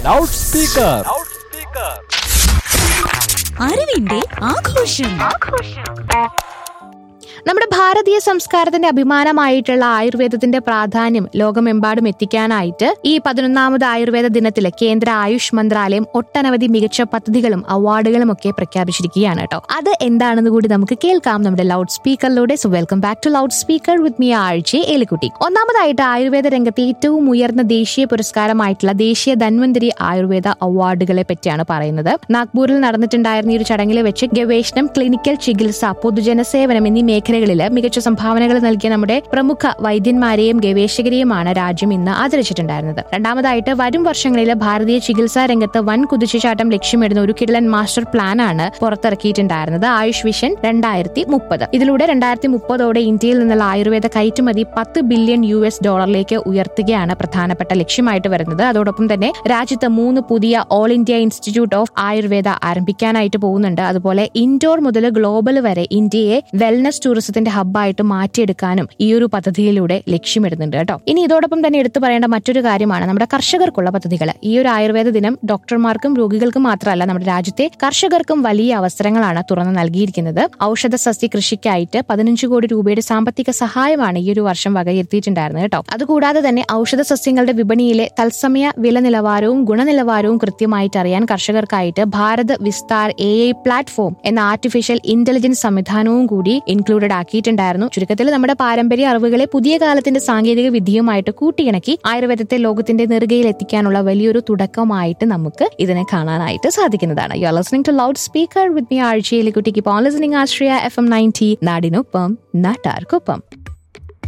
loud speaker അറിവിന്റെ ആഘോഷം നമ്മുടെ ഭാരതീയ സംസ്കാരത്തിന്റെ അഭിമാനമായിട്ടുള്ള ആയുർവേദത്തിന്റെ പ്രാധാന്യം ലോകമെമ്പാടും എത്തിക്കാനായിട്ട് ഈ പതിനൊന്നാമത് ആയുർവേദ ദിനത്തിൽ കേന്ദ്ര ആയുഷ് മന്ത്രാലയം ഒട്ടനവധി മികച്ച പദ്ധതികളും അവാർഡുകളും ഒക്കെ പ്രഖ്യാപിച്ചിരിക്കുകയാണ് കേട്ടോ അത് എന്താണെന്ന് കൂടി നമുക്ക് കേൾക്കാം നമ്മുടെ ലൗഡ് സ്പീക്കറിലൂടെ so welcome back to loud speaker with me ആഴ്ച എലിക്കുട്ടി ഒന്നാമതായിട്ട് ആയുർവേദ രംഗത്തെ ഏറ്റവും ഉയർന്ന ദേശീയ പുരസ്കാരമായിട്ടുള്ള ദേശീയ ധന്വന്തരി ആയുർവേദ അവാർഡുകളെ പറ്റിയാണ് പറയുന്നത് നാഗ്പൂരിൽ നടന്നിട്ടുണ്ടായിരുന്ന ഈ ഒരു ചടങ്ങിൽ വെച്ച് ഗവേഷണം ക്ലിനിക്കൽ ചികിത്സ പൊതുജന സേവനം എന്നീ മേഖലകളിൽ മികച്ച സംഭാവനകൾ നൽകിയ നമ്മുടെ പ്രമുഖ വൈദ്യന്മാരെയും ഗവേഷകരെയുമാണ് രാജ്യം ഇന്ന് ആദരിച്ചിട്ടുണ്ടായിരുന്നത് രണ്ടാമതായിട്ട് വരും വർഷങ്ങളിൽ ഭാരതീയ ചികിത്സാ രംഗത്ത് വൻ കുതിച്ചുചാട്ടം ലക്ഷ്യമിടുന്ന ഒരു കിടലൻ മാസ്റ്റർ പ്ലാൻ ആണ് പുറത്തിറക്കിയിട്ടുണ്ടായിരുന്നത് ആയുഷ് വിഷൻ രണ്ടായിരത്തി മുപ്പത് ഇതിലൂടെ രണ്ടായിരത്തി മുപ്പതോടെ ഇന്ത്യയിൽ നിന്നുള്ള ആയുർവേദ കയറ്റുമതി പത്ത് ബില്യൺ യു എസ് ഡോളറിലേക്ക് ഉയർത്തുകയാണ് പ്രധാനപ്പെട്ട ലക്ഷ്യമായിട്ട് വരുന്നത് അതോടൊപ്പം തന്നെ രാജ്യത്ത് മൂന്ന് പുതിയ all India institute of Ayurveda ആരംഭിക്കാനായിട്ട് പോകുന്നുണ്ട് അതുപോലെ ഇൻഡോർ മുതൽ ഗ്ലോബൽ വരെ ഇന്ത്യയെ വെൽനസ് ടൂറിസത്തിന്റെ ഹബ്ബായിട്ട് മാറ്റിയെടുക്കാനും ഈ ഒരു പദ്ധതിയിലൂടെ ലക്ഷ്യമിടുന്നുണ്ട് കേട്ടോ ഇനി ഇതോടൊപ്പം തന്നെ എടുത്തു പറയേണ്ട മറ്റൊരു കാര്യമാണ് നമ്മുടെ കർഷകർക്കുള്ള പദ്ധതികൾ ഈ ഒരു ആയുർവേദ ദിനം ഡോക്ടർമാർക്കും രോഗികൾക്കും മാത്രമല്ല നമ്മുടെ രാജ്യത്തെ കർഷകർക്കും വലിയ അവസരങ്ങളാണ് തുറന്നു നൽകിയിരിക്കുന്നത് ഔഷധ സസ്യ കൃഷിക്കായിട്ട് പതിനഞ്ച് കോടി രൂപയുടെ സാമ്പത്തിക സഹായമാണ് ഈ ഒരു വർഷം വകയിരുത്തിയിട്ടുണ്ടായിരുന്നത് കേട്ടോ അതുകൂടാതെ തന്നെ ഔഷധ സസ്യങ്ങളുടെ വിപണിയിലെ തത്സമയ വില നിലവാരവും ഗുണനിലവാരവും കൃത്യമായിട്ട് അറിയാൻ കർഷകർക്കായിട്ട് Bharat Vistaar A I platform എന്ന ആർട്ടിഫിഷ്യൽ ഇന്റലിജൻസ് സംവിധാനവും കൂടി ഇൻക്ലൂഡഡ് ആക്കിയിട്ടുണ്ടായിരുന്നു ചുരുക്കത്തിൽ നമ്മുടെ പാരമ്പര്യ അറിവുകളെ പുതിയ കാലത്തിന്റെ സാങ്കേതിക വിദ്യയുമായിട്ട് കൂട്ടിയിണക്കി ആയുർവേദത്തെ ലോകത്തിന്റെ നെറുകയിൽ എത്തിക്കാനുള്ള വലിയൊരു തുടക്കമായിട്ട് നമുക്ക് ഇതിനെ കാണാനായിട്ട് സാധിക്കുന്നതാണ് you are listening to loud speaker with me ആഴ്ചയിലെ കുട്ടിക്ക് പോൺ listening Ashraya F M ninety നാടിനൊപ്പം നാട്ടാർക്കൊപ്പം